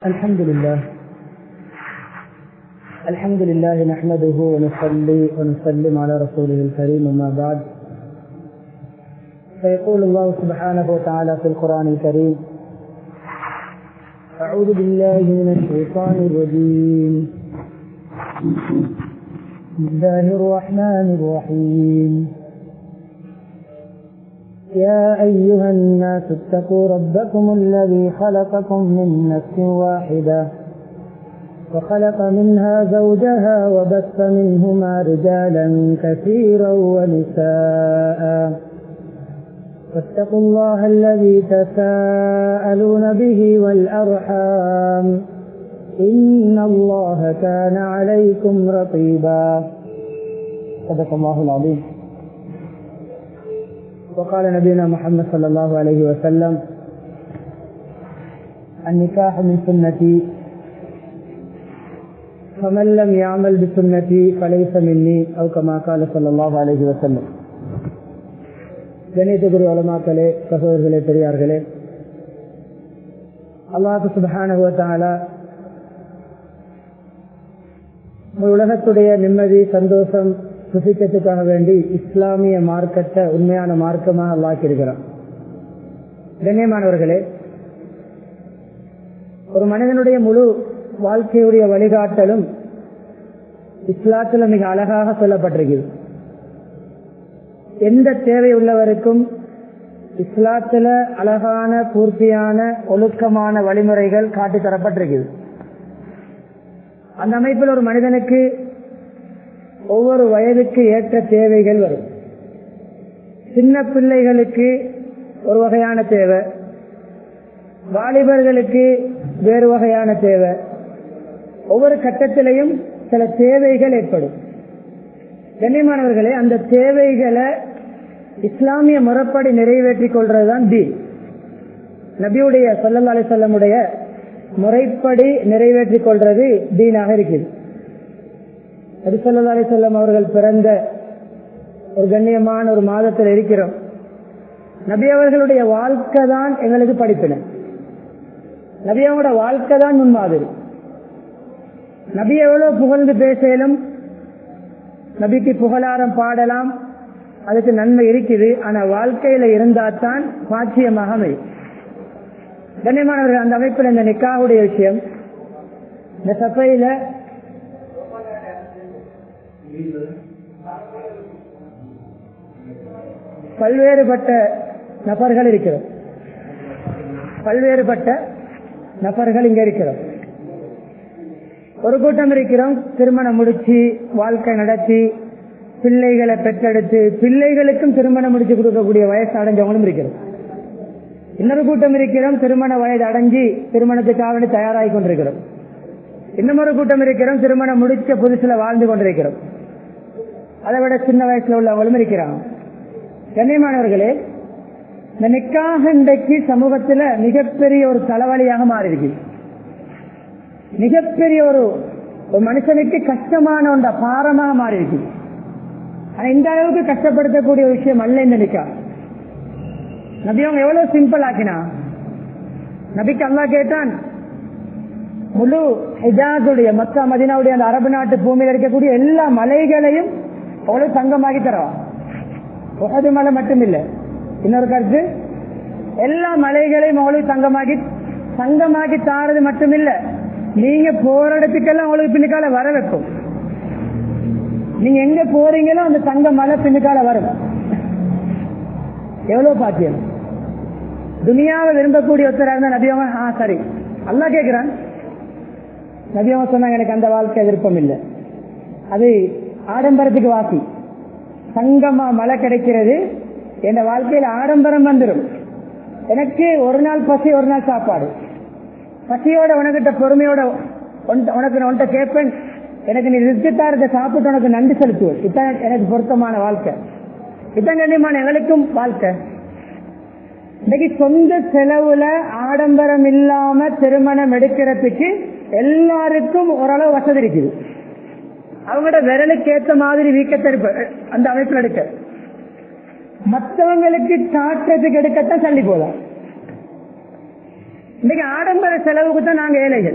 الحمد لله الحمد لله نحمده ونصلي ونسلم على رسوله الكريم وما بعد فيقول الله سبحانه وتعالى في القرآن الكريم أعوذ بالله من الشيطان الرجيم بسم الله الرحمن الرحيم يا أيها الناس اتقوا ربكم الذي خلقكم من نفس واحدة وخلق منها زوجها وبث منهما رجالا كثيرا ونساء واتقوا الله الذي تساءلون به والأرحام إن الله كان عليكم رقيبا صدق الله العظيم وقال نبينا محمد صلى الله عليه وسلم النكاح من سنتي فمن لم يعمل بسنتي فليس مني أو كما قال صلى الله عليه وسلم கணியத்துக்குரிய உலமாக்களே சகோதரர்களே பெரியார்களே அல்லாஹு சுபஹானுவத்தால உலகத்துடைய நிம்மதி சந்தோஷம் சுசிக்கத்துக்காக வேண்டி இஸ்லாமிய மார்க்கத்தை உண்மையான மார்க்கமாக அல்லாக்கி இருக்கிறான் கண்ணியமானவர்களே ஒரு மனிதனுடைய முழு வாழ்க்கையுடைய வழிகாட்டலும் இஸ்லாத்துல மிக அழகாக சொல்லப்பட்டிருக்கிறது எந்த தேவை உள்ளவருக்கும் இஸ்லாத்துல அழகான பூர்த்தியான ஒழுக்கமான வழிமுறைகள் காட்டி தரப்பட்டிருக்கிறது அந்த அமைப்பில் ஒரு மனிதனுக்கு ஒவ்வொரு வயதுக்கு ஏற்ற தேவைகள் வரும் சின்ன பிள்ளைகளுக்கு ஒரு வகையான தேவை வாலிபர்களுக்கு வேறு வகையான தேவை ஒவ்வொரு கட்டத்திலையும் சில தேவைகள் ஏற்படும் கண்ணியமானவர்களே அந்த தேவைகளை இஸ்லாமிய முறைப்படி நிறைவேற்றிக் கொள்றதுதான் டி நபியுடைய சல்லல்லா அலி சொல்லமுடைய முறைப்படி நிறைவேற்றிக் கொள்றது தீனாக இருக்குது நபிசல்லா அலி சொல்லம் அவர்கள் பிறந்த ஒரு கண்ணியமான ஒரு மாதத்தில் இருக்கிறோம் நபி அவர்களுடைய வாழ்க்கை தான் எங்களுக்கு படிப்பின நபி அவங்களோட வாழ்க்கை தான் முன்மாதிரி நபி எவ்வளவு புகழ்ந்து பேசலும் நபிக்கு புகழாரம் பாடலாம் அதுக்கு நன்மை இருக்குது ஆனா வாழ்க்கையில இருந்தா தான் பாட்சியமாக அமையும் கண்ணியமானவர்கள் அந்த அமைப்பில் இந்த நிக்காவுடைய விஷயம் இந்த சபையில பல்வேறுபட்ட நபர்கள் இருக்கிறோம் பல்வேறுபட்ட நபர்கள் இங்க இருக்கிறோம் ஒரு கூட்டம் இருக்கிறோம் திருமணம் முடிச்சு வாழ்க்கை நடத்தி பிள்ளைகளை பெற்றெடுத்து பிள்ளைகளுக்கும் திருமணம் முடிச்சு கொடுக்கக்கூடிய வயசு அடைஞ்சவங்களும் இருக்கிறோம் இன்னொரு கூட்டம் இருக்கிறோம் திருமண வயது அடைஞ்சி திருமணத்துக்காக தயாராகி கொண்டிருக்கிறோம் இன்னமொரு கூட்டம் இருக்கிறோம் திருமணம் முடிச்ச புதுசுல வாழ்ந்து கொண்டிருக்கிறோம் அதை விட சின்ன வயசுல உள்ளவங்களும் இருக்கிறாங்க கண்ணியமானவர்களே இந்த நிக்காக இன்றைக்கு சமூகத்துல மிகப்பெரிய ஒரு தலைவலியாக மாறி இருக்கு மிகப்பெரிய ஒரு ஒரு மனுஷனுக்கு கஷ்டமான ஒன்ற பாரமாக மாறி இருக்கு ஆனா இந்த அளவுக்கு கஷ்டப்படுத்தக்கூடிய ஒரு விஷயம் அல்ல இந்த நிக்கா நபி அவங்க எவ்வளவு சிம்பிள் ஆக்கினா நபிக்கு அல்லா கேட்டான் முழு ஹிஜாசுடைய மக்க மதினாவுடைய அந்த அரபு நாட்டு பூமியில் இருக்கக்கூடிய எல்லா மலைகளையும் அவ்வளவு தங்கமாகி தரவா உகது மலை மட்டும் இல்ல இன்னொரு கருத்து எல்லா மலைகளையும் அவ்வளவு தங்கமாகி தங்கமாக்கி தாரது மட்டும் இல்ல நீங்க போற இடத்துக்கெல்லாம் உங்களுக்கு பின்னுக்கால வர வைக்கும் நீங்க எங்க போறீங்களோ அந்த தங்க மலை பின்னுக்கால வரும் எவ்வளவு பாக்கியம் துனியாவை விரும்பக்கூடிய ஒருத்தரா இருந்தா நபியவன் ஆ சரி அல்லா கேட்கிறான் நபியவன் சொன்னாங்க எனக்கு அந்த வாழ்க்கை விருப்பம் இல்லை அது ஆடம்பரத்துக்கு வாசி சங்கமா மழை கிடைக்கிறது என் வாழ்க்கையில் ஆடம்பரம் வந்துடும் எனக்கு ஒரு நாள் பசி ஒரு நாள் சாப்பாடு பசியோட உனக்கிட்ட பொறுமையோட உனக்கு உன்கிட்ட கேட்பேன் எனக்கு நீ ரிஸ்கத்தாரத்தை சாப்பிட்டு உனக்கு நன்றி செலுத்துவது இதான் எனக்கு பொருத்தமான வாழ்க்கை இதான் கண்ணியமான எங்களுக்கும் வாழ்க்கை இன்னைக்கு சொந்த செலவுல ஆடம்பரம் இல்லாம திருமணம் எடுக்கிறதுக்கு எல்லாருக்கும் ஓரளவு வசதி இருக்குது அவங்களோட விரலுக்கு ஏற்ற மாதிரி வீக்கத்தை அந்த அமைப்பில் எடுக்க மற்றவங்களுக்கு காட்டுறதுக்கு எடுக்கத்தான் தள்ளி போலாம் இன்னைக்கு ஆடம்பர செலவுக்கு தான் நாங்க ஏழைகள்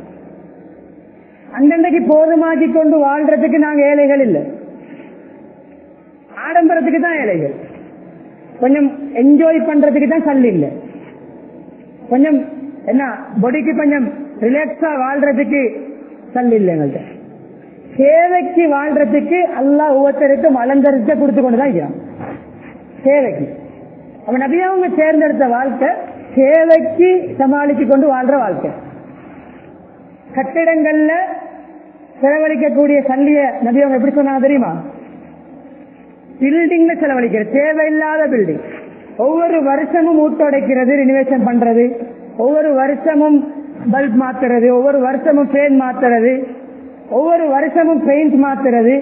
அந்தண்டைக்கு போதுமாக்கி கொண்டு வாழ்றதுக்கு நாங்க ஏழைகள் இல்லை ஆடம்பரத்துக்கு தான் ஏழைகள் கொஞ்சம் என்ஜாய் பண்றதுக்கு தான் சல்லி இல்லை கொஞ்சம் என்ன பொடிக்கு கொஞ்சம் ரிலாக்ஸா வாழ்றதுக்கு சல்லி இல்லை எங்கள்கிட்ட சேவைக்கு வாழ்றதுக்கு அல்லா ஒவ்வொருத்தருக்கும் அலங்கரிச்ச கொடுத்து கொண்டுதான் இருக்கிறான் சேவைக்கு அவன் நபியா அவங்க தேர்ந்தெடுத்த வாழ்க்கை சேவைக்கு சமாளிச்சு கொண்டு வாழ்ற வாழ்க்கை கட்டிடங்கள்ல செலவழிக்கக்கூடிய சல்லிய நபி அவங்க எப்படி சொன்னாங்க தெரியுமா பில்டிங்ல செலவழிக்கிற தேவையில்லாத பில்டிங் ஒவ்வொரு வருஷமும் ஊட்டடைக்கிறது ரினிவேஷன் பண்றது ஒவ்வொரு வருஷமும் பல்ப் மாத்துறது ஒவ்வொரு வருஷமும் ஃபேன் மாத்துறது ஒவ்வொரு வருஷமும் பெயிண்ட் மாத்துறது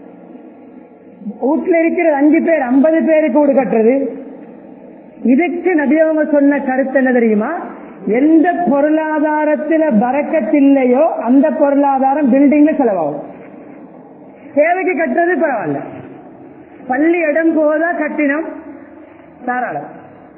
வீட்டுல இருக்கிற அஞ்சு பேர் ஐம்பது பேருக்கு வீடு கட்டுறது இதுக்கு நபியவங்க சொன்ன கருத்து என்ன தெரியுமா எந்த பொருளாதாரத்துல பறக்கத்தில்லையோ அந்த பொருளாதாரம் பில்டிங்ல செலவாகும் தேவைக்கு கட்டுறது பரவாயில்ல பள்ளி இடம் போதா கட்டினம் தாராளம்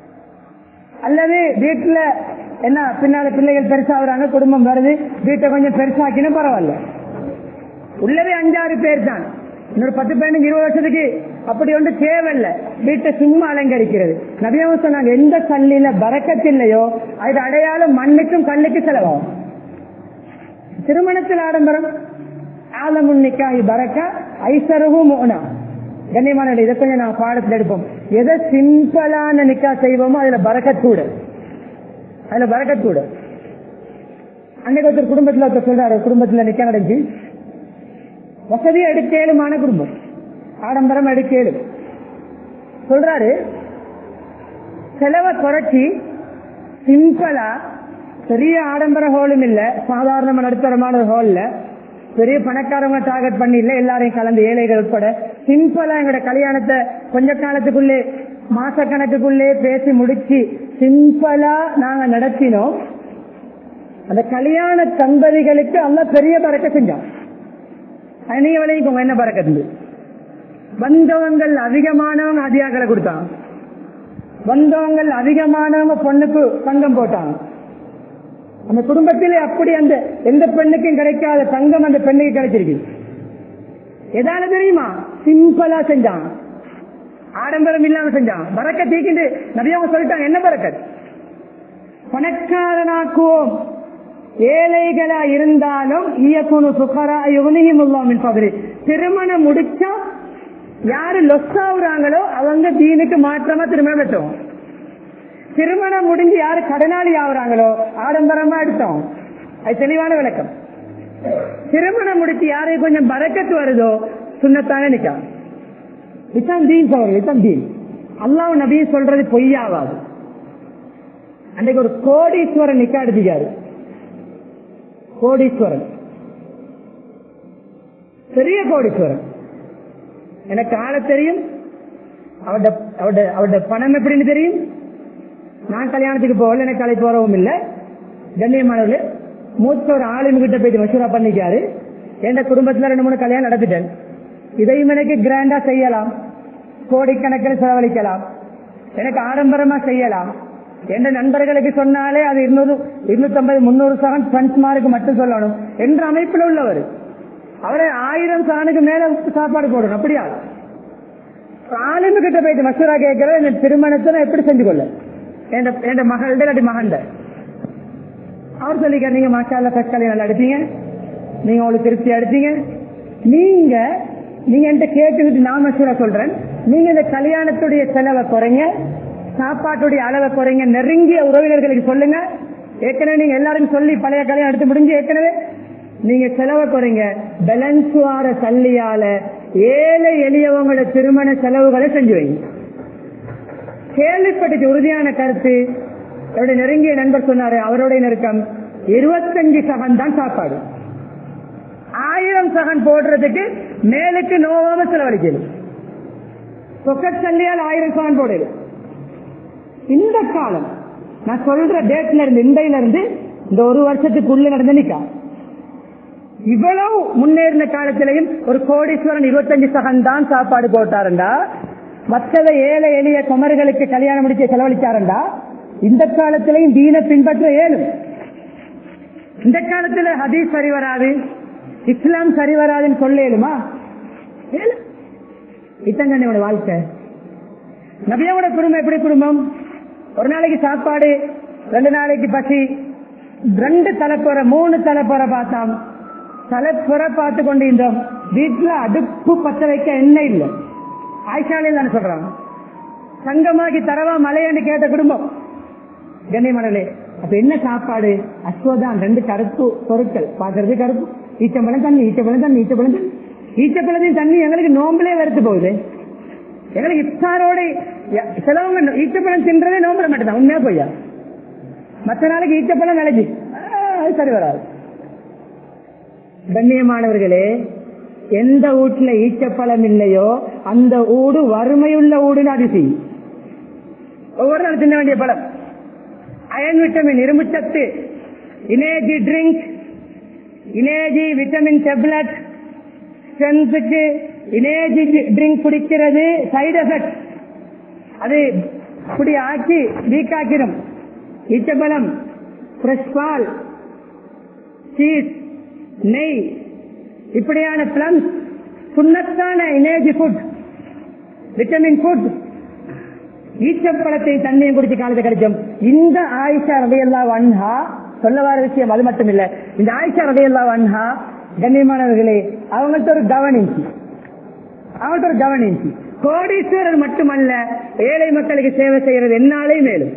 அல்லது வீட்டுல என்ன பின்னால பிள்ளைகள் பெருசாகிறாங்க குடும்பம் வருது வீட்டை கொஞ்சம் பெருசாக்கினும் பரவாயில்ல உள்ளவே அஞ்சாறு பேர் தான் இன்னொரு பத்து பதினஞ்சு இருபது வருஷத்துக்கு அப்படி ஒன்று தேவையில்லை வீட்டை சும்மா அலங்கரிக்கிறது நபியாவும் சொன்னாங்க எந்த கல்லில பறக்கத்தில்லையோ அது அடையாளம் மண்ணுக்கும் கல்லுக்கு செலவாகும் திருமணத்தில் ஆடம்பரம் ஆலமுன்னிக்காய் பறக்க ஐசரவும் மோனா கண்ணியமான இதை கொஞ்சம் நான் பாடத்தில் எடுப்போம் எதை சிம்பிளான நிக்கா செய்வோமோ அதுல பறக்கத்தூடு அதுல பறக்கத்தூடு அன்னைக்கு ஒருத்தர் குடும்பத்தில் ஒருத்தர் சொல்றாரு குடும்பத்தில் நிக்க நடந்துச்சு வசதி எடுக்கேலுமான குடும்பம் ஆடம்பரம் எடுக்கேலும் சொல்றாரு செலவை குறைச்சி சிம்பிளா பெரிய ஆடம்பர ஹோலும் இல்ல சாதாரண நடுத்தரமான ஹோல்ல பெரிய பணக்காரங்க டார்கெட் பண்ணி இல்ல எல்லாரையும் கலந்து ஏழைகள் உட்பட சிம்பிளா எங்களோட கல்யாணத்தை கொஞ்ச காலத்துக்குள்ளே மாச கணக்குக்குள்ளே பேசி முடிச்சு சிம்பிளா நாங்க நடத்தினோம் அந்த கல்யாண தம்பதிகளுக்கு அல்ல பெரிய பறக்க செஞ்சோம் அது நீங்க விளைவிக்கோங்க என்ன பறக்கத்து வந்தவங்கள் அதிகமானவங்க அதிகாக்களை கொடுத்தாங்க வந்தவங்கள் அதிகமானவங்க பொண்ணுக்கு தங்கம் போட்டாங்க அந்த குடும்பத்திலே அப்படி அந்த எந்த பெண்ணுக்கும் கிடைக்காத தங்கம் அந்த பெண்ணுக்கு கிடைச்சிருக்கு எதால தெரியுமா சிம்பிளா செஞ்சான் ஆடம்பரம் இல்லாம செஞ்சான் பறக்க தீக்கிண்டு நபியவங்க சொல்லிட்டாங்க என்ன பறக்கத் பணக்காரனாக்குவோம் ஏழைகளா இருந்தாலும் இயக்குனு சுகரா யுவனியும் பகுதி திருமணம் முடிச்சா யாரு லொஸ் ஆகுறாங்களோ அவங்க தீனுக்கு மாற்றமா திருமணம் வெட்டோம் திருமணம் முடிஞ்சு யாரு கடனாளி ஆகுறாங்களோ ஆடம்பரமா எடுத்தோம் அது தெளிவான விளக்கம் திருமணம் முடிச்சு யாரு கொஞ்சம் பறக்கத்து வருதோ சுண்ணத்தானே நிக்கா இதான் தீன் சோழர் இதான் தீன் அல்லாஹ் நபி சொல்றது பொய்யாவாது அன்றைக்கு ஒரு கோடீஸ்வரன் நிக்கா எடுத்துக்காரு கோடீஸ்வரன் பெரிய கோடீஸ்வரன் எனக்கு ஆள தெரியும் அவட அவட அவட பணம் எப்படின்னு தெரியும் நான் கல்யாணத்துக்கு போகல எனக்கு அழைப்பு வரவும் இல்லை கண்ணியமானவர்கள் மூத்த ஒரு ஆளும் கிட்ட போயிட்டு மசூரா பண்ணிக்காரு என் குடும்பத்துல ரெண்டு மூணு கல்யாணம் நடத்திட்டேன் இதையும் எனக்கு கிராண்டா செய்யலாம் கோடிக்கணக்கில் செலவழிக்கலாம் எனக்கு ஆடம்பரமா செய்யலாம் என்ற நண்பர்களுக்கு சொன்னாலே அது இருநூறு இருநூத்தி ஐம்பது முன்னூறு சகன் பன்ஸ்மாருக்கு மட்டும் சொல்லணும் என்ற அமைப்பில் உள்ளவர் அவரை ஆயிரம் சகனுக்கு மேல சாப்பாடு போடணும் அப்படியா ஆளுமை கிட்ட போயிட்டு மசூரா கேட்கிற என் திருமணத்தை நான் எப்படி செஞ்சு கொள்ள என் மகள்கிட்ட இல்லாட்டி மகன்ட அவர் சொல்லிக்க நீங்க மாஷால கற்காலி நல்லா எடுப்பீங்க நீங்க உங்களுக்கு திருப்தி எடுத்தீங்க நீங்க நீங்க என்கிட்ட கேட்டுக்கிட்டு நான் மசூரா சொல்றேன் நீங்க இந்த கல்யாணத்துடைய செலவை குறைங்க சாப்பாட்டுடைய அளவை குறைங்க நெருங்கிய உறவினர்களுக்கு சொல்லுங்க ஏற்கனவே நீங்க எல்லாரும் சொல்லி பழைய கல்யாணம் எடுத்து முடிஞ்சு ஏற்கனவே நீங்க செலவை குறைங்க பேலன்ஸ் வார சல்லியால ஏழை எளியவங்களோட திருமண செலவுகளை செஞ்சு வைங்க கேள்விப்பட்டுச்சு உறுதியான கருத்து என்னுடைய நெருங்கிய நண்பர் சொன்னாரு அவருடைய நெருக்கம் இருபத்தஞ்சு சகன் தான் சாப்பாடு ஆயிரம் சகன் போடுறதுக்கு மேலுக்கு நோவாம செலவழிக்கணும் பொக்கட் சல்லியால் ஆயிரம் சகன் போடுது இந்த காலம் நான் சொல்ற டேட்ல இருந்து இண்டையில இருந்து இந்த ஒரு வருஷத்துக்குள்ள நடந்த நிக்கா இவ்வளவு முன்னேறின காலத்திலையும் ஒரு கோடீஸ்வரன் இருபத்தஞ்சு சகன் தான் சாப்பாடு போட்டாருண்டா மற்றதை ஏழை எளிய குமர்களுக்கு கல்யாணம் முடிச்சு செலவழிச்சாருண்டா இந்த காலத்திலையும் தீன பின்பற்ற இயலும் இந்த காலத்துல ஹதீஸ் சரி வராது இஸ்லாம் சரி வராதுன்னு சொல்ல இயலுமா இயலும். இத்தங்கண்ணியோட வாழ்க்கை நபியாவோட குடும்பம் எப்படி குடும்பம் ஒரு நாளைக்கு சாப்பாடு ரெண்டு நாளைக்கு பசி ரெண்டு தலைப்புற மூணு தலைப்புற பார்த்தோம் தலைப்புற பார்த்து கொண்டு இருந்தோம் வீட்டுல அடுப்பு பத்த வைக்க என்ன இல்லை ஆயிஷாலே தானே சொல்றாங்க சங்கமாகி தரவா மலையாண்டு கேட்ட குடும்பம் கண்ணியமணலே அப்ப என்ன சாப்பாடு அஸ்வதான் ரெண்டு கருப்பு பொருட்கள் பாக்குறது கருப்பு ஈச்சம்பழம் தண்ணி ஈச்சப்பழம் தண்ணி ஈச்சப்பழம் தண்ணி ஈச்சப்பழத்தின் தண்ணி எங்களுக்கு நோம்பலே வெறுத்து போகுது எங்களுக்கு இஃப்தாரோட சிலவங்க ஈச்சப்பழம் தின்றதே நோம்பல மட்டும்தான் உண்மையா போய்யா மற்ற நாளைக்கு ஈச்சப்பழம் விளைஞ்சி அது சரி வராது கண்ணியமானவர்களே எந்த வீட்டுல ஈச்சப்பழம் இல்லையோ அந்த ஊடு வறுமையுள்ள ஊடுன்னு அதிசயம் ஒவ்வொரு நாள் தின்ன வேண்டிய பழம் அயன் விட்டமின் இரும்புச்சத்து energy drink energy vitamin tablet ஸ்ட்ரென்த்துக்கு இனேஜி ட்ரிங்க் குடிக்கிறது சைடு எஃபெக்ட் அது குடி ஆக்கி வீக் ஆக்கிடும் ஈச்சப்பழம் ஃப்ரெஷ் பால் சீஸ் நெய் இப்படியான பிளம்ஸ் சுண்ணத்தான எனர்ஜி ஃபுட் விட்டமின் ஃபுட் ஈச்சப்பழத்தை தண்ணியை குடிச்சு காலத்தை கிடைக்கும் இந்த ஆயிஷா ரதையல்லா வன்ஹா சொல்ல வர விஷயம் அது மட்டும் இல்ல இந்த ஆயிஷா ரதையல்லா வன்ஹா கண்ணியமானவர்களே அவங்கள்ட்ட ஒரு கவனிச்சு அவங்கள்ட்ட ஒரு கவனிச்சு கோடீஸ்வரர் மட்டுமல்ல ஏழை மக்களுக்கு சேவை செய்யறது என்னாலே மேலும்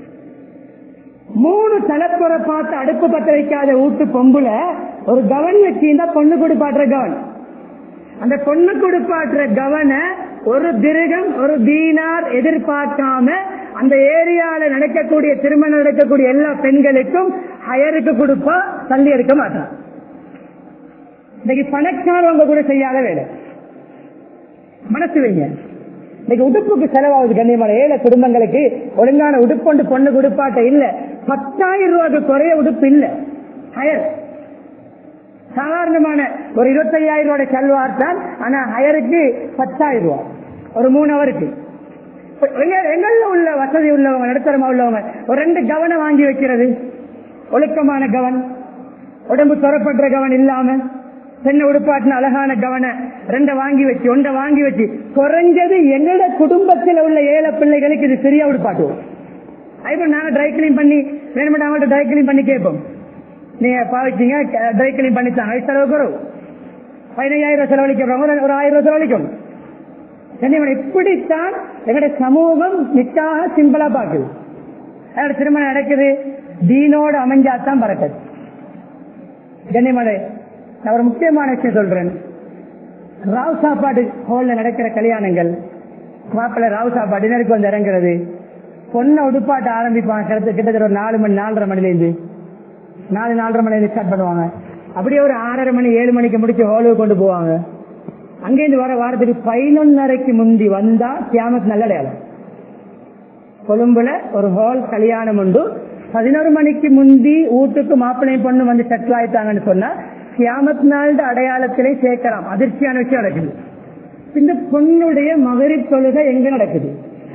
மூணு தலைப்புற பார்த்து அடுப்பு பத்த வைக்காத வீட்டு பொம்புல ஒரு கவன் வச்சிருந்தா பொண்ணு குடிப்பாட்டுற கவன் அந்த பொண்ணு குடிப்பாட்டுற கவன ஒரு திருகம் ஒரு தீனார் எதிர்பார்க்காம அந்த ஏரியால நடக்கக்கூடிய திருமணம் நடக்கக்கூடிய எல்லா பெண்களுக்கும் ஹயருக்கு கொடுப்பா தள்ளி எடுக்க மாட்டான் இன்னைக்கு பணக்காரவங்க கூட செய்யாத வேலை மனசு வைங்க இன்னைக்கு உடுப்புக்கு செலவாகுது கண்ணியமான ஏழை குடும்பங்களுக்கு ஒழுங்கான உடுப்பொண்டு பொண்ணு குடுப்பாட்ட இல்ல பத்தாயிரம் ரூபாய்க்கு குறைய உடுப்பு இல்ல ஹயர் சாதாரணமான ஒரு இருபத்தையாயிரம் ரூபாய் செல்வார் தான் ஆனா ஹயருக்கு பத்தாயிரம் ரூபாய் ஒரு மூணு அவருக்கு எங்கள்ல உள்ள வசதி உள்ளவங்க நடுத்தரமா உள்ளவங்க ஒரு ரெண்டு கவனம் வாங்கி வைக்கிறது ஒழுக்கமான கவன் உடம்பு துறப்படுற கவன் இல்லாம பெண்ணை உடுப்பாட்டின அழகான கவன ரெண்ட வாங்கி வச்சு ஒன்றை வாங்கி வச்சு குறைஞ்சது எங்களோட குடும்பத்தில் உள்ள ஏழை பிள்ளைகளுக்கு இது சரியா உடுப்பாட்டுவோம் அதுபோல் நாங்க ட்ரை கிளீன் பண்ணி வேணுமெண்ட் அவங்கள்ட்ட ட்ரை கிளீன் பண்ணி கேட்போம் நீங்க பாவிச்சீங்க ட்ரை கிளீன் பண்ணித்தாங்க அது செலவு குறவு பதினையாயிரம் ரூபாய் செலவழிக்கிறவங்க ஒரு ஆயிரம் ரூபாய் செலவழிக்கும் கண்ணியவன் இப்படித்தான் எங்களுடைய சமூகம் நிக்காக சிம்பிளா பாக்குது அதோட திருமணம் நடக்குது தீனோடு அமைஞ்சாதான் பறக்குது கண்ணியமலை நான் ஒரு முக்கியமான விஷயம் சொல்றேன் ராவ் சாப்பாடு ஹோல்ல நடக்கிற கல்யாணங்கள் மாப்பிள்ள ராவ் சாப்பாடு டின்னருக்கு வந்து இறங்குறது பொண்ணை உடுப்பாட்ட ஆரம்பிப்பாங்க கிட்ட கிட்டத்தட்ட ஒரு நாலு மணி நாலரை மணிலேருந்து நாலு நாலரை மணிலேருந்து ஸ்டார்ட் பண்ணுவாங்க அப்படியே ஒரு ஆறரை மணி ஏழு மணிக்கு முடிச்சு ஹோலுக்கு கொண்டு போவாங்க அங்கேருந்து வர வாரத்துக்கு பதினொன்னரைக்கு முந்தி வந்தா கியாமத் நல்ல அடையாளம் கொழும்புல ஒரு ஹால் கல்யாணம் உண்டு பதினோரு மணிக்கு முந்தி வீட்டுக்கு மாப்பிள்ளை பொண்ணு வந்து செட்டில் ஆயிட்டாங்கன்னு சொன்னா கியாமத் நாள் அடையாளத்திலே சேர்க்கலாம் அதிர்ச்சியான விஷயம் நடக்குது இந்த பொண்ணுடைய மகரிப் தொழுகை எங்க நடக்குது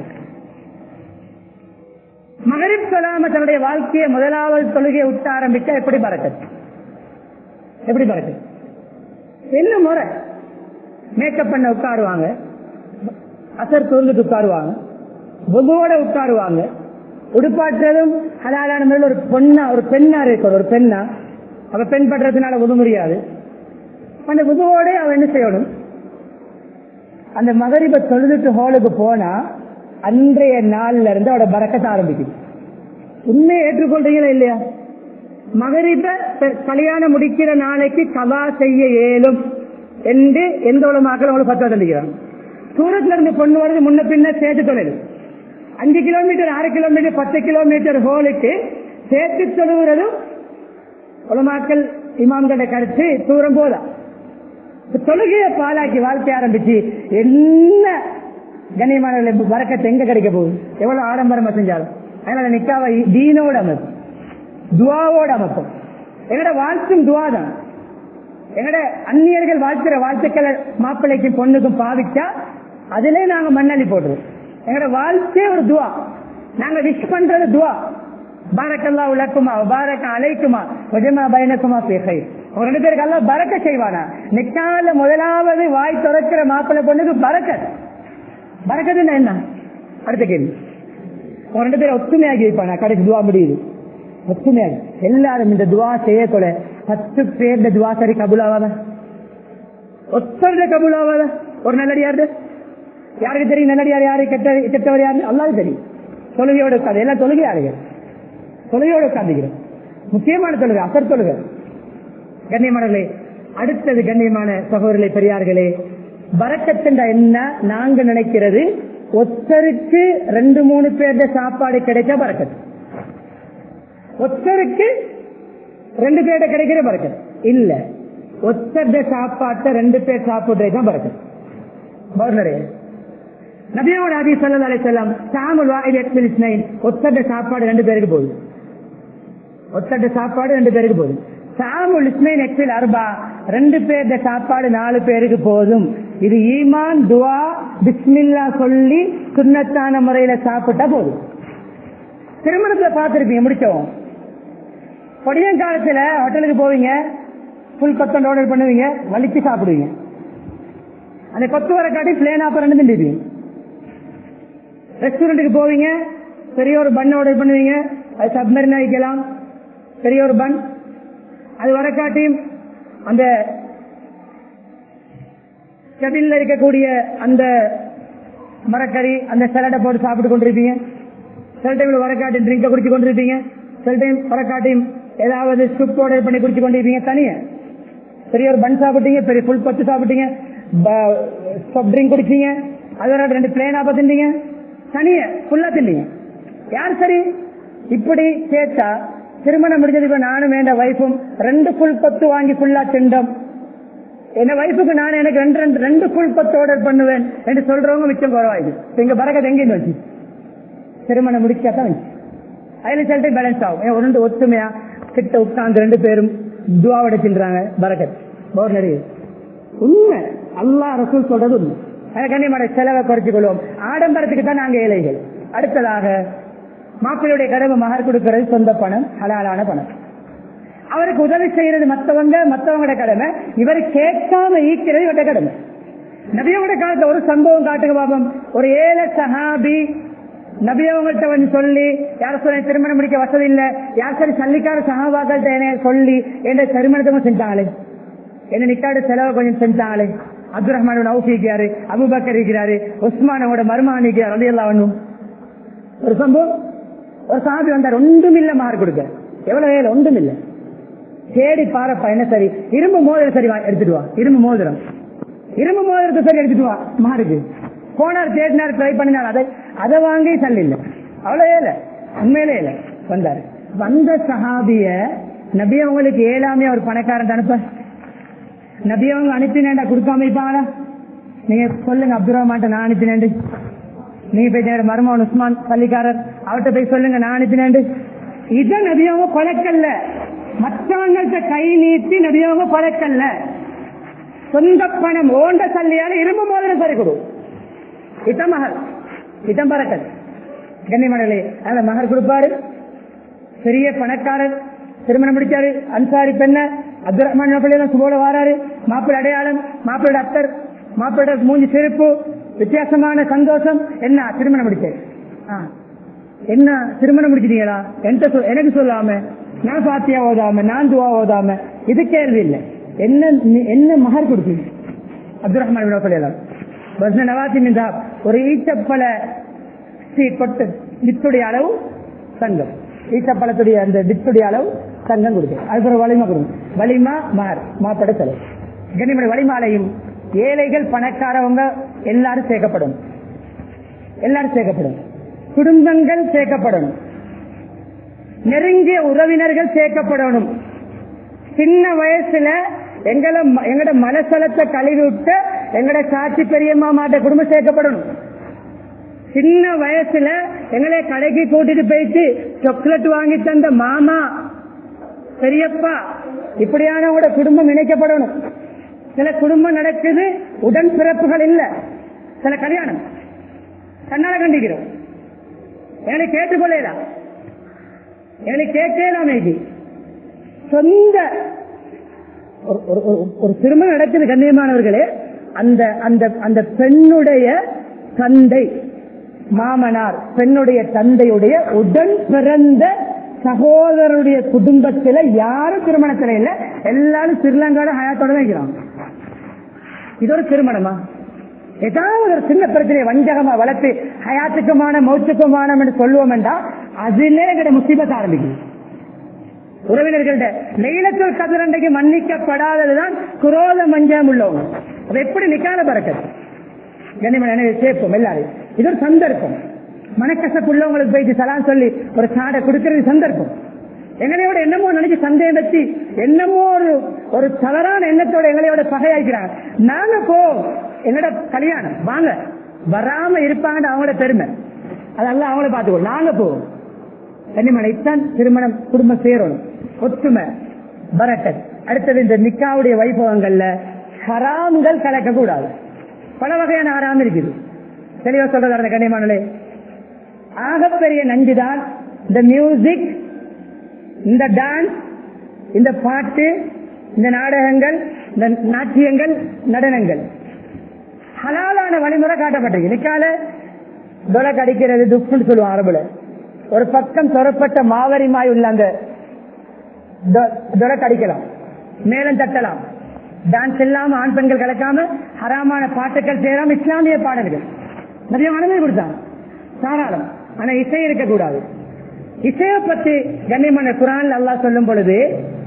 மகரிப் சொல்லாம தன்னுடைய வாழ்க்கையை முதலாவது தொழுகையை விட்டு ஆரம்பிச்சா எப்படி பறக்குது எப்படி பறக்குது என்ன முறை மேக்கப் பண்ண உட்காருவாங்க அசர் தூர்ந்துட்டு உட்காருவாங்க பொதுவோட உட்காருவாங்க உடுப்பாற்றுறதும் ஹலாலான முறையில் ஒரு பொண்ணா ஒரு பெண்ணா இருக்கணும் ஒரு பெண்ணா அவ பெண் பண்றதுனால உது முடியாது அந்த உதுவோட அவ என்ன செய்யணும் அந்த மகரிப தொழுதுட்டு ஹோலுக்கு போனா அன்றைய நாள்ல இருந்து அவட பறக்கத்தை ஆரம்பிக்குது உண்மையை ஏற்றுக்கொள்றீங்களா இல்லையா மகரிப கல்யாணம் முடிக்கிற நாளைக்கு கவா செய்ய இயலும் என்று எந்த உலமாக்கள் அவங்களுக்கு பத்து தந்திக்கிறாங்க சூரத்ல இருந்து பொண்ணு வருது முன்ன பின்ன சேர்த்து தொழில் அஞ்சு கிலோமீட்டர் ஆறு கிலோமீட்டர் பத்து கிலோமீட்டர் ஹோலுக்கு சேர்த்து தொழுகிறதும் உலமாக்கள் இமாம்கள கருத்து தூரம் போதா தொழுகையை பாலாக்கி வாழ்க்கை ஆரம்பிச்சு என்ன கண்ணியமான வரக்கத்தை எங்க கிடைக்க போகுது எவ்வளவு ஆடம்பரமா செஞ்சாலும் அதனால நிக்காவை தீனோட அமைப்பு துவாவோட அமைப்போம் எங்கட வாழ்த்தும் துவா தான் எங்கட அந்நியர்கள் வாழ்த்துற வாழ்த்துக்களை மாப்பிள்ளைக்கும் பொண்ணுக்கும் பாவிச்சா அதிலே நாங்க மண்ணள்ளி போடுறோம் எங்கட வாழ்த்தே ஒரு துவா நாங்க விஷ் பண்றது துவா பாரக்கல்லா உலக்குமா பாரக்க அலைக்குமா ஒஜமா பயனக்குமா பேசை ஒரு ரெண்டு பேருக்கு எல்லாம் பறக்க செய்வானா நிக்கால முதலாவது வாய் திறக்கிற மாப்பிள்ளை பொண்ணுக்கு பறக்கத் பறக்கதுன்னா என்ன அடுத்த கேள்வி ஒரு ரெண்டு பேரும் ஒத்துமையாகி வைப்பானா கடைசி துவா முடியுது ஒத்துமையாகி எல்லாரும் இந்த துவா செய்யக்கூட பத்து பேர் இந்த துவா சரி கபுலாவாத ஒத்தருடைய கபுலாவாத ஒரு நல்லடியாரு யாருக்கு தெரியும் நல்லடியார் யாரு கெட்ட கெட்டவர் யாரு அல்லாது தெரியும் தொழுகையோட உட்காந்து எல்லாம் தொழுகை யாருங்க தொழுகையோட உட்காந்துக்கிறோம் முக்கியமான தொழுகை அசர் தொழுகை கண்ணியமானர்களே அடுத்தது கண்ணியமான சகோதரர்களே பெரியார்களே வரக்கத்துண்ட என்ன நாங்க நினைக்கிறது ஒத்தருக்கு ரெண்டு மூணு பேருடைய சாப்பாடு கிடைச்சா பறக்கத்து ஒத்தருக்கு ரெண்டு பேர்ட கிடைக்கிற பறக்கத்து இல்ல ஒத்தருடைய சாப்பாட்டை ரெண்டு பேர் சாப்பிடுறது தான் பறக்கத்து கவர்னரே நபியோட அதி சொல்லல அலைச்சலாம் சாமுல் வாஹித் எக்ஸல் இஸ்னைன் ஒத்தட்ட சாப்பாடு ரெண்டு பேருக்கு போகுது ஒத்தட்ட சாப்பாடு ரெண்டு பேருக்கு போகுது சாமுல் இஸ்மைன் எக்ஸல் அர்பா ரெண்டு பேருடைய சாப்பாடு நாலு பேருக்கு போதும் இது ஈமான் துவா பிஸ்மில்லா சொல்லி சுண்ணத்தான முறையில சாப்பிட்டா போதும் திருமணத்துல பார்த்திருப்பீங்க முடிச்சோம் பொடியன் காலத்துல ஹோட்டலுக்கு போவீங்க ஃபுல் கொத்தன் ஆர்டர் பண்ணுவீங்க வலிச்சு சாப்பிடுவீங்க அந்த கொத்து வர காட்டி பிளேன் ஆப்பர் ரெண்டு திண்டிப்பீங்க ரெஸ்டாரண்ட்டுக்கு போவீங்க பெரிய ஒரு பன் ஆர்டர் பண்ணுவீங்க அது சப்மரின் வைக்கலாம் பெரிய ஒரு பன் அது வர காட்டியும் அந்த கபில்ல இருக்கக்கூடிய அந்த மரக்கறி அந்த சலடை போட்டு சாப்பிட்டு கொண்டிருப்பீங்க சில டைம்ல வரக்காட்டி ட்ரிங்க குடிச்சு கொண்டிருப்பீங்க சில டைம் வரக்காட்டியும் ஏதாவது சுப் ஆர்டர் பண்ணி குடிச்சு கொண்டிருப்பீங்க தனியா பெரிய ஒரு பன் சாப்பிட்டீங்க பெரிய ஃபுல் பத்து சாப்பிட்டீங்க ட்ரிங்க் குடிச்சீங்க அதோட ரெண்டு பிளேனா பார்த்துட்டீங்க தனிய ஃபுல்லா தின்னீங்க யார் சரி இப்படி கேட்டா திருமணம் முடிஞ்சது இப்ப நானும் என் வைஃபும் ரெண்டு ஃபுல் பத்து வாங்கி ஃபுல்லா திண்டோம் என் வைஃபுக்கு நான் எனக்கு ரெண்டு ரெண்டு ரெண்டு ஃபுல் பத்து ஆர்டர் பண்ணுவேன் என்று சொல்றவங்க மிச்சம் குறவாயிடுது இங்க பறக்கது எங்கேயும் வச்சு திருமணம் முடிச்சாதான் வச்சு அதுல சொல்லிட்டு பேலன்ஸ் ஆகும் ஏன் ரெண்டு ஒத்துமையா கிட்ட உட்கார்ந்து ரெண்டு பேரும் துவாவோட தின்றாங்க பரக்கத் பௌர்ணரி உண்மை அல்லா ரசூல் சொல்றது உண்மை கண்ணியமான செலவை குறைச்சிக் கொள்வோம் ஆடம்பரத்துக்கு தான் நாங்க ஏழைகள் அடுத்ததாக மாப்பிள்ளையுடைய கடமை மகர் கொடுக்கிறது சொந்த பணம் ஹலாலான பணம் அவருக்கு உதவி செய்யறது மத்தவங்க மத்தவங்களோட கடமை இவர் கேட்காம ஈக்கிறது இவருடைய கடமை நபியோட காலத்துல ஒரு சம்பவம் காட்டுங்க பாபம் ஒரு ஏழை சஹாபி நபி அவங்கள்ட்ட வந்து சொல்லி யார சொல்ல திருமணம் முடிக்க வசதி இல்ல யார் சரி சல்லிக்கார சகாபாக்கள்கிட்ட என்ன சொல்லி என்ற திருமணத்தை செஞ்சாங்களே என்ன நிக்காடு செலவை கொஞ்சம் செஞ்சாங்களே அப்துல் ரஹ்மான் நவுஃப் இருக்கிறாரு அபுபக்கர் இருக்கிறாரு உஸ்மானோட மருமான் இருக்கிறார் அது எல்லாம் ஒண்ணும் ஒரு சம்பவம் ஒரு சாபி வந்தார் ஒன்றும் இல்ல மாறு கொடுக்க எவ்வளவு வேலை ஒன்றும் இல்ல தேடி பாருப்பா என்ன சரி இரும்பு மோதிரம் சரி வா- எடுத்துட்டு வா இரும்பு மோதிரம் இரும்பு மோதிரத்தை சரி எடுத்துட்டு வா மாறுக்கு போனார் தேடினார் ட்ரை பண்ணினார் அதை அதை வாங்கி சல் இல்ல அவ்வளவு இல்ல உண்மையிலே இல்ல வந்தாரு வந்த சஹாபிய நபி அவங்களுக்கு ஏழாமே ஒரு பணக்காரன் அனுப்ப நபி அவங்க அனுப்பினேன்டா கொடுக்காம இருப்பாங்களா நீங்க சொல்லுங்க அப்துல் ரஹ்மான் நான் அனுப்பினேன் நீங்க போய் என்னோட மருமகன் உஸ்மான் பள்ளிக்காரர் அவர்கிட்ட போய் சொல்லுங்க நான் அனுப்பினேன் இத நபியவங்க பழக்கல்ல மற்றவங்கள்ட்ட கை நீட்டி நபியவங்க பழக்கல்ல சொந்த பணம் ஓண்ட சல்லியால இரும்பு மோதிரம் சரி கொடு இத மகர் இடம் பறக்கல் கண்ணிமணலே அந்த மகர் கொடுப்பாரு பெரிய பணக்காரர் திருமணம் முடிச்சாரு அன்சாரி பெண்ண அப்துல் ரஹ்மான் மாப்பிள்ளை சுபோட வாராரு மாப்பிள்ளை அடையாளம் மாப்பிள்ளை அத்தர் மாப்பிள்ளை மூஞ்சி சிரிப்பு வித்தியாசமான சந்தோஷம் என்ன திருமணம் முடிச்சாரு ஆ. என்ன திருமணம் முடிச்சிட்டீங்களா என்கிட்ட சொல்- எனக்கு சொல்லாம நான் பாத்தியா ஓதாம நான் துவா ஓதாம இது கேள்வி இல்லை என்ன நீ- என்ன மகர் கொடுத்தீங்க அப்துல் ரஹ்மான் மாப்பிள்ளை பஸ்ன நவாத்தி மிந்தா ஒரு ஈச்சப்பழ சீ கொட்டு வித்துடைய அளவு தங்கம் ஈச்சப்பழத்துடைய அந்த வித்துடைய அளவு தங்கம் கொடுக்கும் அதுக்கு வலிமா கொடுக்கும் வலிமா மகர் மாப்பட செலவு கனிமணி வலிமாலையும் ஏழைகள் பணக்காரவங்க எல்லாரும் சேர்க்கப்படும் எல்லாரும் சேர்க்கப்படும் குடும்பங்கள் சேர்க்கப்படணும் நெருங்கிய உறவினர்கள் சேர்க்கப்படணும் சின்ன வயசுல எங்களை எங்கட மனசலத்தை கழுவி விட்டு எங்கட சாட்சி பெரியம்மா மாட்ட குடும்பம் சேர்க்கப்படணும் சின்ன வயசுல எங்களை கடைக்கு கூட்டிட்டு போயிட்டு சாக்லேட் வாங்கி தந்த மாமா பெரியப்பா இப்படியானவங்களோட குடும்பம் இணைக்கப்படணும் சில குடும்பம் நடக்குது உடன் பிறப்புகள் இல்ல சில கல்யாணம் கண்ணால கண்டிக்கிறோம் எனக்கு கேட்டுக்கொள்ளலாம் எனக்கு கேட்கலாமே இது சொந்த ஒரு- ஒரு- ஒரு- ஒரு திருமணம் நடக்குது கண்ணியமானவர்களே அந்த அந்த அந்த பெண்ணுடைய தந்தை மாமனார் பெண்ணுடைய தந்தையுடைய உடன் பிறந்த சகோதரருடைய குடும்பத்துல யாரும் திருமணத்துல இல்ல எல்லாரும் ஸ்ரீலங்கால ஹயாத்தோட தான் இருக்கிறாங்க இது ஒரு திருமணமா ஏதாவது ஒரு சின்ன பிரச்சனையை வஞ்சகமா வளர்த்து ஹயாத்துக்குமான மௌத்துக்குமான என்று சொல்லுவோம் என்றா அதிலே எங்கட முசீபத் ஆரம்பிக்குது உறவினர்கள்ட்ட லைலத்துல் கதிர் அன்றைக்கு மன்னிக்கப்படாததுதான் குரோத மஞ்சம் உள்ளவங்க அது எப்படி நிக்கால பறக்கது கண்ணியமான எனவே சேர்ப்போம் எல்லாரும் இது ஒரு சந்தர்ப்பம் மனக்கசப்பு உள்ளவங்களுக்கு போயிட்டு சலான் சொல்லி ஒரு சாடை கொடுக்கிறது சந்தர்ப்பம் எங்களையோட என்னமோ நினைச்சு சந்தேகம் வச்சு என்னமோ ஒரு ஒரு தவறான எண்ணத்தோட எங்களையோட பகையாக்கிறாங்க நாங்க போ என்னோட கல்யாணம் வாங்க வராம இருப்பாங்கன்னு அவங்களோட பெருமை அதெல்லாம் அவங்கள பார்த்துக்கோ நாங்க போவோம் கன்னிமலை தான் திருமணம் குடும்பம் சேரணும் ஒத்துமை பரட்டத் அடுத்தது இந்த நிக்காவுடைய வைபவங்கள்ல ஹராம்கள் கலக்க கூடாது பல வகையான ஹராம் இருக்குது தெளிவா சொல்றதா கண்ணியமானே ஆகப்பெரிய நஞ்சுதான் இந்த மியூசிக் இந்த டான்ஸ் இந்த பாட்டு இந்த நாடகங்கள் இந்த நாட்டியங்கள் நடனங்கள் ஹலாலான வழிமுறை காட்டப்பட்டிருக்கு நிக்கால தொலை கடிக்கிறது துப்புன்னு சொல்லுவோம் அரபுல ஒரு பக்கம் சொரப்பட்ட மாவரிமாய் உள்ள அந்த தொலை கடிக்கலாம் மேலம் தட்டலாம் டான்ஸ் இல்லாம ஆண் பெண்கள் கலக்காம ஹராமான பாட்டுக்கள் சேராம இஸ்லாமிய பாடல்கள் நிறைய அனுமதி கொடுத்தாங்க தாராளம் ஆனா இசை இருக்கக்கூடாது இசையை பத்தி கண்ணியமான குரான் அல்லாஹ் சொல்லும் பொழுது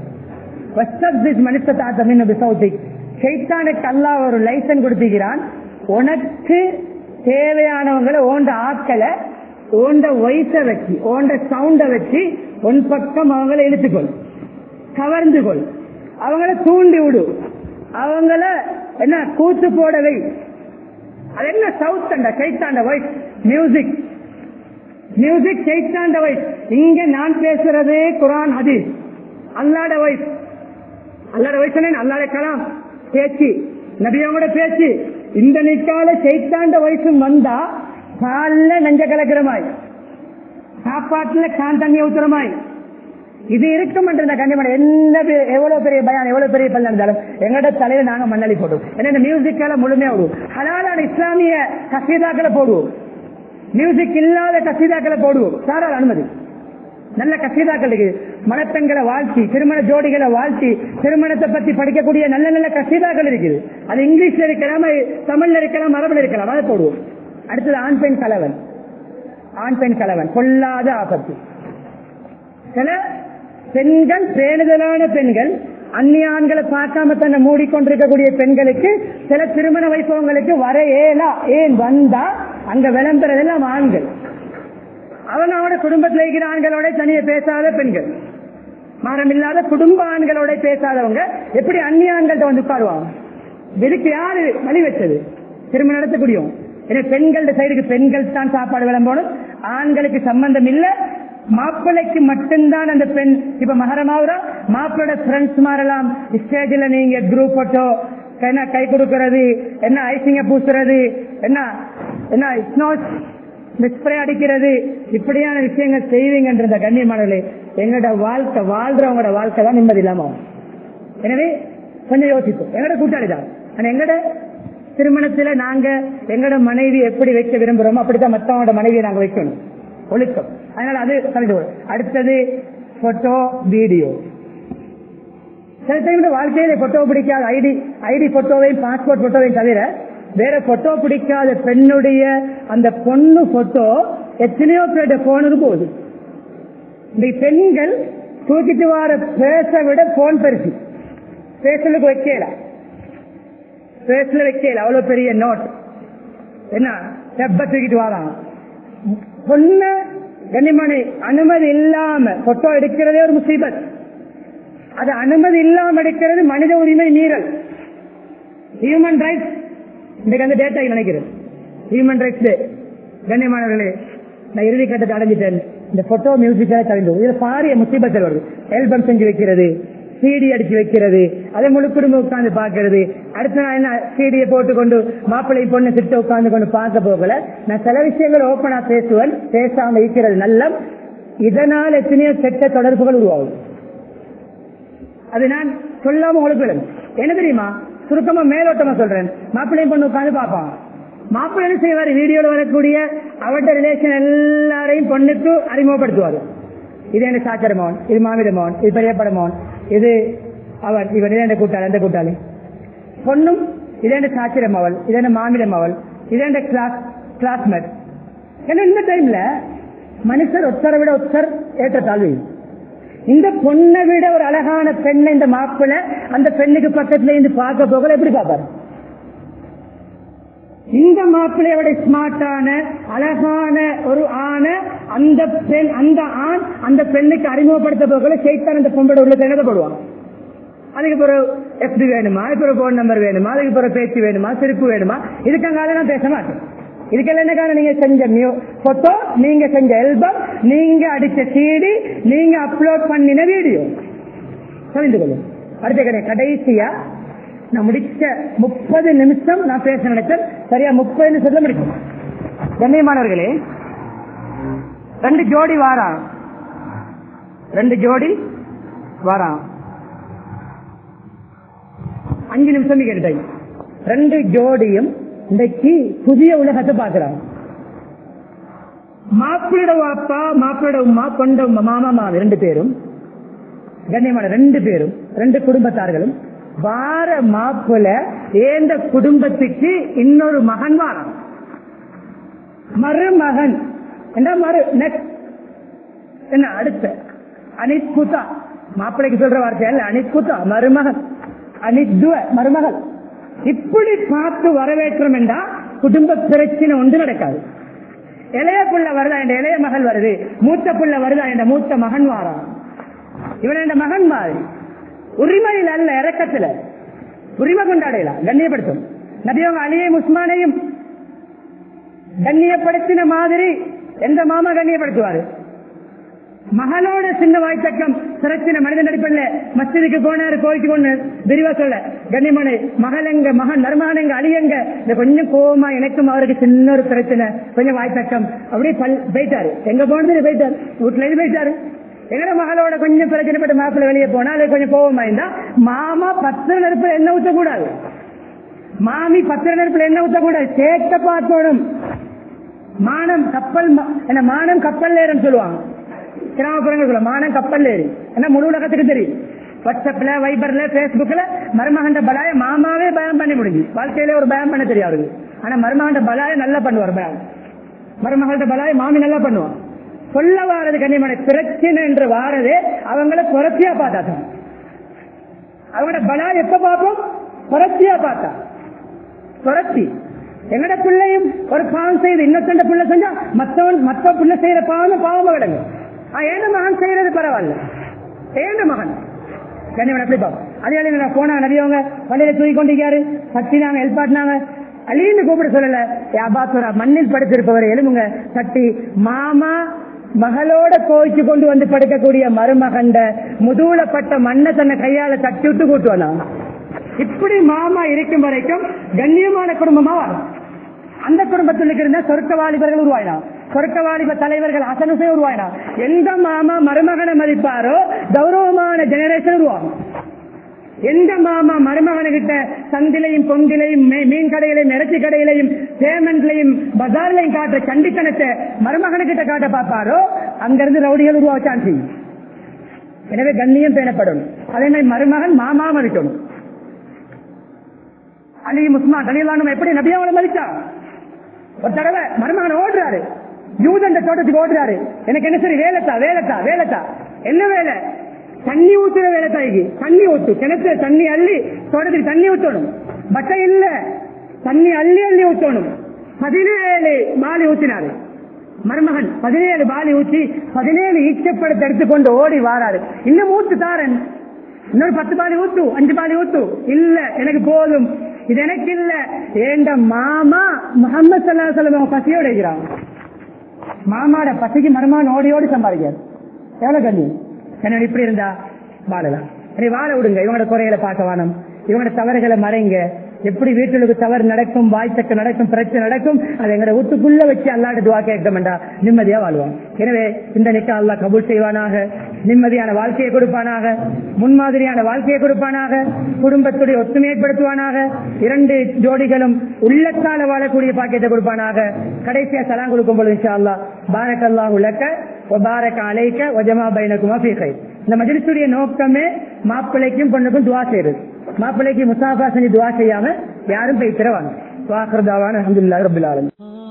சைத்தானுக்கு அல்லாஹ் ஒரு லைசன்ஸ் கொடுத்துக்கிறான் உனக்கு தேவையானவங்களை ஓண்ட ஆட்களை ஓண்ட வயச வச்சு ஓண்ட சவுண்ட வச்சு உன் பக்கம் அவங்கள இழுத்துக்கொள் கவர்ந்து கொள் அவங்கள தூண்டி விடு அவங்கள என்ன கூத்து போடவை அது என்ன சவுத் அண்ட சைத்தாண்ட வாய்ஸ் மியூசிக் மியூசிக் சைத்தாண்ட வாய்ஸ் இங்க நான் பேசுறது குரான் ஹதீஸ் அல்லாட வாய்ஸ் அல்லாட வயசு அல்லாட கலாம் பேச்சு நபியாவோட பேச்சு இந்த நிக்கால சைத்தாண்ட வயசும் வந்தா காலில் நெஞ்ச கலக்கிறமாய் சாப்பாட்டுல கான் தண்ணி ஊத்துறமாய் இது இருக்கும் என்ற கண்டிப்பான என்ன பெ- எவ்வளவு பெரிய பயம் எவ்வளவு பெரிய பள்ளம் இருந்தாலும் எங்களோட தலையில நாங்க மண்ணளி போடுவோம் ஏன்னா இந்த மியூசிக்கால முழுமையா விடுவோம் ஹலாலான இஸ்லாமிய கசீதாக்களை போடுவோம் மியூசிக் இல்லாத கசீதாக்களை போடுவோம் சாரால் அனுமதி நல்ல கசீதாக்கள் இருக்கு மணப்பெண்களை வாழ்த்தி திருமண ஜோடிகளை வாழ்த்தி திருமணத்தை பத்தி படிக்கக்கூடிய நல்ல நல்ல கசீதாக்கள் இருக்குது அது இங்கிலீஷ்ல இருக்கலாம் தமிழ்ல இருக்கலாம் அரபுல இருக்கலாம் அதை போடுவோம் அடுத்தது ஆண் பெண் கலவன் ஆண் பெண் கலவன் கொல்லாத ஆபத்து சில பெண்கள் பேணுதலான பெண்கள் அந்நிய ஆண்களை பார்க்காம தன்னை மூடிக்கொண்டிருக்கக்கூடிய பெண்களுக்கு சில திருமண வைபவங்களுக்கு வர ஏலா ஏன் வந்தா அங்க விளம்புறதெல்லாம் ஆண்கள் அவங்க அவனோட குடும்பத்தில் இருக்கிற ஆண்களோட தனியே பேசாத பெண்கள் மரம் இல்லாத குடும்ப ஆண்களோட பேசாதவங்க எப்படி அந்நிய ஆண்கள்ட்ட வந்து உட்காருவாங்க இதுக்கு யாரு வழி வச்சது திரும்ப நடத்தக்கூடியும் ஏன்னா பெண்களோட சைடுக்கு பெண்கள் தான் சாப்பாடு விளம்பணும் ஆண்களுக்கு சம்பந்தம் இல்ல மாப்பிள்ளைக்கு மட்டும்தான் அந்த பெண் இப்ப மகரமாவுறா மாப்பிளோட ஃப்ரெண்ட்ஸ் மாறலாம் ஸ்டேஜ்ல நீங்க குரூப் போட்டோ என்ன கை கொடுக்கறது என்ன ஐசிங்க பூசுறது என்ன என்ன ஸ்னோஸ் ஸ்ப்ரே அடிக்கிறது இப்படியான விஷயங்கள் செய்வீங்கன்ற கண்ணியமானவர்களே எங்களோட வாழ்க்கை வாழ்றவங்களோட வாழ்க்கை தான் நிம்மதி இல்லாம ஆகும். எனவே கொஞ்சம் யோசிப்போம் எங்களோட கூட்டாளி தான் ஆனா எங்களோட திருமணத்துல நாங்க எங்களோட மனைவி எப்படி வைக்க விரும்புறோமோ அப்படித்தான் மத்தவங்களோட மனைவியை நாங்க வைக்கணும் ஒழுக்கம் அதனால அது கலந்து கொள்ளும். அடுத்தது போட்டோ வீடியோ சில டைம்ல வாழ்க்கையில போட்டோ பிடிக்காத ஐடி ஐடி போட்டோவையும் பாஸ்போர்ட் போட்டோவையும் தவிர வேற போட்டோ பிடிக்காத பெண்ணுடைய அந்த பொண்ணு போட்டோ எத்தனையோ பேருடைய போனுக்கு போகுது இந்த பெண்கள் தூக்கிட்டு வர பேச விட போன் பெருசு பேசலுக்கு வைக்கல பேசல வைக்கல அவ்வளவு பெரிய நோட் என்ன செப்ப தூக்கிட்டு வராங்க பொண்ண கண்ணிமணி அனுமதி இல்லாம போட்டோ எடுக்கிறதே ஒரு முசீபத் அது அனுமதி இல்லாம எடுக்கிறது மனித உரிமை மீறல் ஹியூமன் ரைட்ஸ் இன்னைக்கு அந்த டேட்டா நினைக்கிறேன் ஹியூமன் ரைட்ஸ் டே கண்ணியமானவர்களே நான் இறுதி கட்டத்தை அடைஞ்சிட்டேன் இந்த போட்டோ மியூசிக்காக கலந்து இதுல பாரிய முசீபத்தில் வருது ஆல்பம் செஞ்சு வைக்கிறது சீடி அடிச்சு வைக்கிறது அதை முழு குடும்பம் உட்கார்ந்து பாக்குறது அடுத்த நாள் என்ன சீடியை போட்டுக்கொண்டு மாப்பிள்ளை பொண்ணு திட்ட உட்கார்ந்து கொண்டு பார்க்க போகல நான் சில விஷயங்கள் ஓப்பனா பேசுவேன் பேசாம இருக்கிறது நல்ல இதனால் எத்தனையோ கெட்ட தொடர்புகள் உருவாகும் அது நான் சொல்லாம உங்களுக்கு விளங்கும். என்ன தெரியுமா சுருக்கமா மேலோட்டமா சொல்றேன் மாப்பிள்ளையும் பொண்ணு உட்கார்ந்து பார்ப்பான் மாப்பிள்ளை என்ன செய்வார் வீடியோல வரக்கூடிய அவட்ட ரிலேஷன் எல்லாரையும் பொண்ணுக்கு அறிமுகப்படுத்துவார் இது என்ன சாச்சர மோகன் இது மாமிட மோகன் இது பெரியப்பட மோகன் இது அவன் இவன் இது என்ன கூட்டாளி எந்த கூட்டாளி பொண்ணும் இது என்ன சாச்சிரம் அவள் இது என்ன மாமிடம் அவள் இது என்ன கிளாஸ் கிளாஸ்மேட் ஏன்னா இந்த டைம்ல மனுஷர் ஒத்தரை விட ஒத்தர் ஏற்ற தாழ்வு இந்த பொண்ணை விட ஒரு அழகான பெண்ணை இந்த மாப்பிள்ளை அந்த பெண்ணுக்கு பக்கத்துல இருந்து பார்க்க போகல எப்படி பார்ப்பாரு இந்த மாப்பிள்ளையோட ஸ்மார்ட்டான அழகான ஒரு ஆண அந்த பெண் அந்த ஆண் அந்த பெண்ணுக்கு அறிமுகப்படுத்த போகல செய்தான் அந்த பொண்ணோட உள்ள திணறப்படுவான் அதுக்கு பிறகு எப்படி வேணுமா அதுக்கு பிறகு போன் நம்பர் வேணுமா அதுக்கு பிறகு பேச்சு வேணுமா சிரிப்பு வேணுமா இதுக்காக நான் பேச மாட்டேன் இதுக்கெல்லாம் என்ன காரணம் நீங்க செஞ்ச மியூ போட்டோ நீங்க செஞ்ச ஆல்பம் நீங்க அடிச்ச சீடி நீங்க அப்லோட் பண்ணின வீடியோ தெரிந்து கொள்ளும் அடுத்த கடை கடைசியா நான் முடிச்ச முப்பது நிமிஷம் நான் பேச நினைச்சேன் சரியா முப்பது நிமிஷத்துல முடிக்கும் கண்ணியமானவர்களே ரெண்டு ஜோடி வாரான் ரெண்டு ஜோடி வாரான் அஞ்சு நிமிஷம் கேட்டேன் ரெண்டு ஜோடியும் இன்றைக்கு புதிய உலகத்தை பார்க்கிறாங்க மாப்பிளோட அப்பா மாப்பிளோட உமா கொண்ட உம்மா, மாமா மாமி ரெண்டு பேரும் கண்ணியமான ரெண்டு பேரும் ரெண்டு குடும்பத்தார்களும் வார மாப்பிள ஏந்த குடும்பத்துக்கு இன்னொரு மகன் வாரான் மருமகன் என்ன மறு next. என்ன அடுத்த அனித்குதா மாப்பிள்ளைக்கு சொல்ற வார்த்தை அல்ல அனித்குதா மருமகன் அனித்துவ மருமகள் இப்படி பார்த்து வரவேற்றம் என்றா குடும்ப பிரச்சனை ஒன்று நடக்காது இளைய புள்ள வருதா என்ற இளைய மகள் வருது மூத்த புள்ள வருதா என்ற மூத்த மகன் வாரான் இவன் என்ற மகன் மாதிரி உரிமையில் அல்ல இறக்கத்துல உரிமை கொண்டாடலாம் கண்ணியப்படுத்தும் நபியவங்க அலியையும் உஸ்மானையும் கண்ணியப்படுத்தின மாதிரி எந்த மாமா கண்ணியப்படுத்துவாரு மகளோட சின்ன வாய்த்தக்கம் சிறச்சின மனிதன் நடிப்பில்ல மஸ்ஜிதுக்கு போனாரு கோயிலுக்கு போன விரிவா சொல்ல கண்ணியமான மகள் எங்க மகன் மருமகன் எங்க அழியங்க இந்த கொஞ்சம் கோவமா எனக்கும் அவருக்கு சின்ன ஒரு பிரச்சனை கொஞ்சம் வாய்த்தக்கம் அப்படியே பல் போயிட்டாரு எங்க போனது போயிட்டாரு வீட்டுல இருந்து போயிட்டாரு எங்கட மகளோட கொஞ்சம் பிரச்சனைப்பட்டு மாப்பிள்ளை வெளியே போனா அது கொஞ்சம் கோவமா இருந்தா மாமா பத்திர நெருப்புல என்ன ஊத்தக்கூடாது மாமி பத்திர நெருப்புல என்ன ஊத்தக்கூடாது சேர்க்க பார்த்தோடும் மானம் கப்பல் ம- என்ன மானம் கப்பல் ஏறுன்னு சொல்லுவாங்க கிராமப்புறங்கள் சொல்ல மானம் கப்பல் ஏறி என்ன முழு உலகத்துக்கு தெரியும் வாட்ஸ்அப்ல வைபர்ல பேஸ்புக்ல மருமகண்ட பலாய மாமாவே பயம் பண்ணி முடிஞ்சு வாழ்க்கையில ஒரு பயம் பண்ண தெரியும் அவருக்கு ஆனா மருமகண்ட பலாய நல்லா பண்ணுவார் பயம் மருமகள்கிட்ட பலாய மாமி நல்லா பண்ணுவான் சொல்ல வாரது கண்ணியமான பிரச்சனை என்று வாரதே அவங்கள குறைச்சியா பார்த்தாங்க அவங்களோட பலா எப்ப பார்ப்போம் குறைச்சியா பார்த்தா குறைச்சி எங்கட பிள்ளையும் ஒரு பாவம் செய்து இன்னொருத்தண்ட பிள்ளை செஞ்சா மத்தவன் மத்த பிள்ளை செய்யற பாவம் பாவம் கிடங்கு ஏன மகன் செய்யறது பரவாயில்ல ஏன மகன் கண்ணியவன் எப்படி பாப்போம் அதே வேளையில நான் போனா நிறையவங்க பள்ளியில தூக்கி கொண்டிருக்காரு தட்டினாங்க ஹெல்ப் ஆட்டினாங்க அழின்னு கூப்பிட சொல்லல யாபாத்துரா மண்ணில் படுத்திருப்பவர் எலும்புங்க தட்டி மாமா மகளோட கோய்ச்சு கொண்டு வந்து படுக்கக்கூடிய மருமகண்ட முதுகுலப்பட்ட மண்ணை தன்னை கையால தட்டி விட்டு கூட்டு வந்தான் இப்படி மாமா இருக்கும் வரைக்கும் கண்ணியமான குடும்பமா வரும் அந்த குடும்பத்தில் இருந்த சொர்க்க வாலிபர்கள் உருவாயினான் சொர்க்க வாலிப தலைவர்கள் அசனுசை உருவாயினான் எந்த மாமா மருமகனை மதிப்பாரோ கௌரவமான ஜெனரேஷன் உருவாகும் எந்த மாமா மருமகனுகிட்ட சந்திலையும் பொந்திலையும் மீ- மீன் கடையிலையும் இறைச்சி கடையிலையும் பேமெண்ட்லையும் பஜார்லையும் காட்டுற கண்டித்தனத்தை மருமகனுக்கிட்ட காட்ட பார்ப்பாரோ அங்கிருந்து ரவுடிகள் உருவாக சான்ஸ் எனவே கண்ணியம் பேணப்படும் அதே மாதிரி மருமகன் மாமா மதிக்கணும் அலி முஸ்மான் அலிலானும் எப்படி நபியாவளை மதிச்சா ஒரு தடவை மருமகன் ஓடுறாரு யூதண்ட தோட்டத்துக்கு ஓடுறாரு எனக்கு என்ன சரி வேலைத்தா வேலைத்தா வேலைத்தா என்ன வேலை தண்ணி ஊத்துற வேலை தாய்க்கு தண்ணி ஊத்து கிணத்துல தண்ணி அள்ளி தோட்டத்துக்கு தண்ணி ஊத்தணும் பட்டை இல்ல தண்ணி அள்ளி அள்ளி ஊத்தணும் பதினேழு பாலி ஊத்தினாரு மருமகன் பதினேழு பாலி ஊத்தி பதினேழு ஈச்சப்படத்தை எடுத்துக்கொண்டு ஓடி வாராரு இன்னும் ஊத்து தாரன் இன்னொரு பத்து பாலி ஊத்து அஞ்சு பாலி ஊத்து இல்ல எனக்கு போதும் இது எனக்கு இல்ல ஏண்ட மாமா முகமது சல்லா சொல்லம் பசியோட இருக்கிறான் மாமாட பசிக்கு மருமகன் ஓடி ஓடி சம்பாதிக்காரு எவ்வளவு கண்ணி என்னோட இப்படி இருந்தா வாழலாம் நீ வாழ விடுங்க இவங்களோட குறைகளை பார்க்க வேணும் இவங்களோட தவறுகளை மறைங்க எப்படி வீட்டுக்கு தவறு நடக்கும் வாய்த்தக்க நடக்கும் பிரச்சனை நடக்கும் அதை எங்களை வீட்டுக்குள்ள வச்சு அல்லாட துவா கேட்கமெண்டா நிம்மதியா வாழ்வோம் எனவே இந்த நிக்க அல்லாஹ் கபூல் செய்வானாக நிம்மதியான வாழ்க்கையை கொடுப்பானாக முன்மாதிரியான வாழ்க்கையை கொடுப்பானாக குடும்பத்துடைய ஒத்துமைப்படுத்துவானாக இரண்டு ஜோடிகளும் உள்ளத்தால வாழக்கூடிய பாக்கியத்தை கொடுப்பானாக கடைசியா சலாம் கொடுக்கும் பொழுது இன்ஷா அல்லாஹ் பாரக் அல்லாஹ் உலக்க பாரக் அலைக்க ஒஜமா பைனக்குமா ஃபீகை இந்த மஜிலிசுடைய நோக்கமே மாப்பிள்ளைக்கும் பொண்ணுக்கும் துவா செய்யறது மாப்பிள்ளைக்கு முசாஃபா செஞ்சு துவா செய்யாம யாரும் போய் தரவாங்க வாக்குறதாவான அஹமதுல்லா ரபுல் ஆலமீன்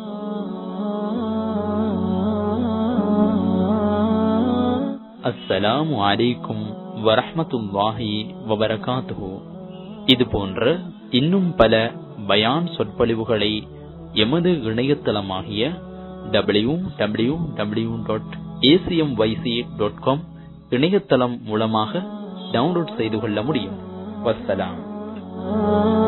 அஸ்ஸலாமு அலைக்கும் வரஹ்மத்துல்லாஹி வபரகாத்துஹு இது போன்ற இன்னும் பல பயான் சொற்பொழிவுகளை எமது இணையதளமாகிய W W W dot ACM YC dot com இணையதளம் மூலமாக டவுன்லோட் செய்து கொள்ள முடியும் வஸ்ஸலாம்